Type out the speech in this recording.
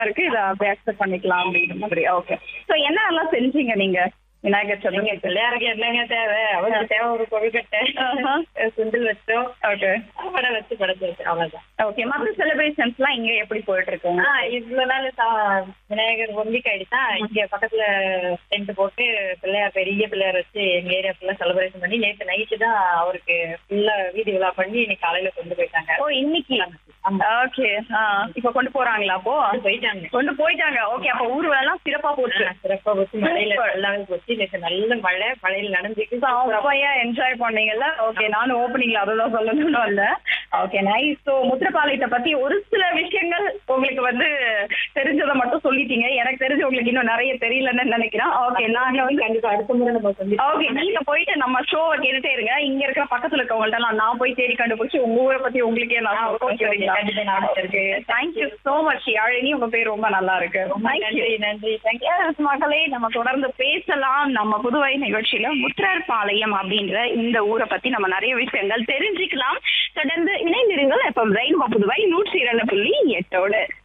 இருக்கு இதை அப்படியே அக்செப்ட் பண்ணிக்கலாம் அப்படிங்கிற மாதிரி ஓகே ஸோ என்னென்னலாம் செஞ்சீங்க நீங்க விநாயகர் நீங்க சதுர்த்தி பிள்ளையாருக்கு என்னங்க தேவை அவருக்கு தேவை ஒரு கொழுக்கட்டை ஆஹா. சுண்டல் வச்சோம் ஓகே வடை வச்சு படைச்சு வச்சு அவ்வளவுதான் ஓகே மற்ற செலிப்ரேஷன்ஸ்லாம் இங்க எப்படி போயிட்டு இருக்குங்க ஆ இவ்வளவு நாள் சா- விநாயகர் ஒம்பிக்கு ஆயிடுச்சா இங்க பக்கத்துல டென்ட் போட்டு பிள்ளையார் பெரிய பிள்ளையார் வச்சு எங்க ஏரியா ஃபுல்லா செலிப்ரேஷன் பண்ணி நேத்து நைட்டு தான் அவருக்கு ஃபுல்லா வீதி விழா பண்ணி இன்னைக்கு காலையில கொண்டு போயிட்டாங்க ஓ இன்னைக்கு ஆமா ஓகே இப்போ கொண்டு போறாங்களா அப்போ கொண்டு போயிட்டாங்க கொண்டு போயிட்டாங்க ஓகே அப்போ ஊர்வலம் சிறப்பா போச்சு சிறப்பா போச்சு மழையில நல்லாவே போச்சு நேற்று நல்ல மழை மழையில நனைஞ்சிட்டு அப்பையா என்ஜாய் பண்ணீங்கல்ல ஓகே நானும் ஓப்பனிங்ல அததான் சொல்லணும்னு வந்தேன் ஓகே நைஸ் ஸோ முத்திரப்பாளையத்தை பத்தி ஒரு சில விஷயங்கள் உங்களுக்கு வந்து தெரிஞ்சதை மட்டும் சொல்லிட்டீங்க எனக்கு தெரிஞ்சு உங்களுக்கு இன்னும் நிறைய தெரியலன்னு நினைக்கிறேன் ஓகே நாங்க வந்து கண்டிப்பா அடுத்த முறை நம்ம சொல்லி ஓகே நீங்க போயிட்டு நம்ம ஷோவை கேட்டுட்டே இருங்க இங்க இருக்கிற பக்கத்துல இருக்கவங்கள்ட்ட நான் நான் போய் தேடி கண்டுபிடிச்சு உங்க ஊரை பத்தி உங்களுக்கே நான் okay, okay. கண்டிப்பா நான் okay thank you so much Yazhini உங்க பேர் ரொம்ப நல்லா இருக்கு Thank you. நன்றி நன்றி தேங்க்யூ Yes, மகளே நம்ம தொடர்ந்து பேசலாம் நம்ம புதுவை நிகழ்ச்சியில முத்திரர்பாளையம் அப்படின்ற இந்த ஊரை பத்தி நம்ம நிறைய விஷயங்கள் தெரிஞ்சுக்கலாம் தொடர்ந்து இணைந்திருங்கள் இப்ப ரெயின்போ புதுவை நூற்றி இரண்டு புள்ளி எட்டோடு